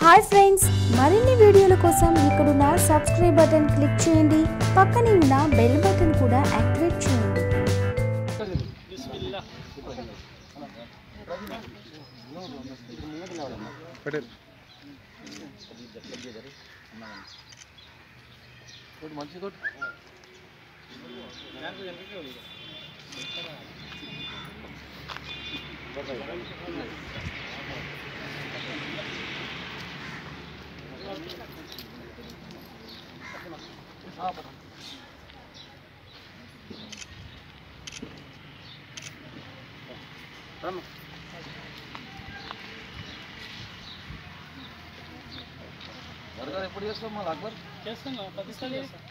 Hi friends మరిన్ని వీడియోల కోసం ఇక్కడున్న సబ్స్క్రైబ్ బటన్ క్లిక్ చేయండి పక్కనే ఉన్న బెల్ బటన్ కూడా యాక్టివేట్ చేయండి పటేల్ ఎప్పుడు చేస్తాం మళ్ళీ అక్బర్ చేస్తాం కదా, ప్రతిసారి చేస్తాం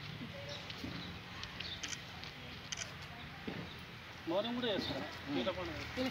మౌనం కూడా చేస్తాం పీట పండుగ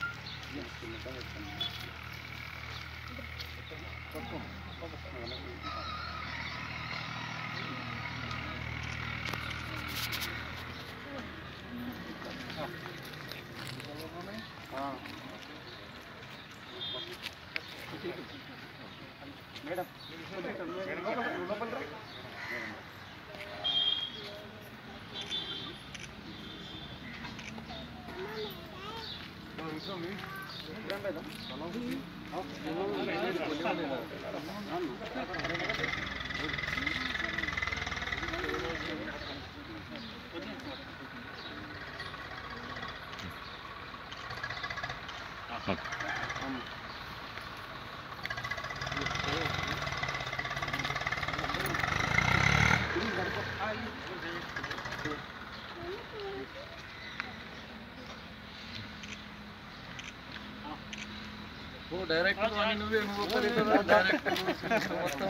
ఓ డైరెక్ట్ అని నువ్వే నువ్వు ఒకరిద్దరు డైరెక్ట్ మొత్తం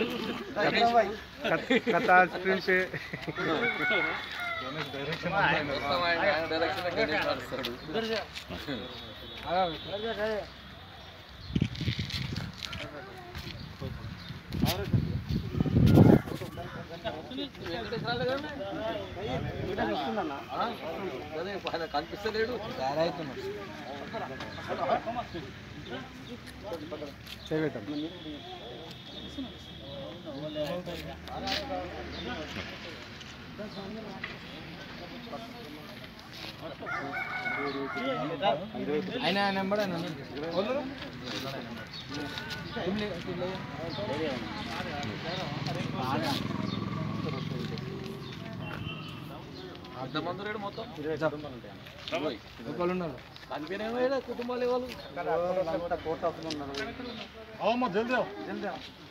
కథ స్క్రీన్ మొత్తం ఆయన ఆయన డైరెక్షన్ గణేష్ నడుస్తాడు వెంకటేష్ రాలే కదా? ఆ? అదే ఆయన కనిపిస్తలేడు చేయటం ఆయన నెంబర్ ఆయన ఎంతమంది రేడు మొత్తం ఒకళ్ళు ఉన్నారు కనిపించేమో కుటుంబాలు ఇవ్వాలి జల్దీ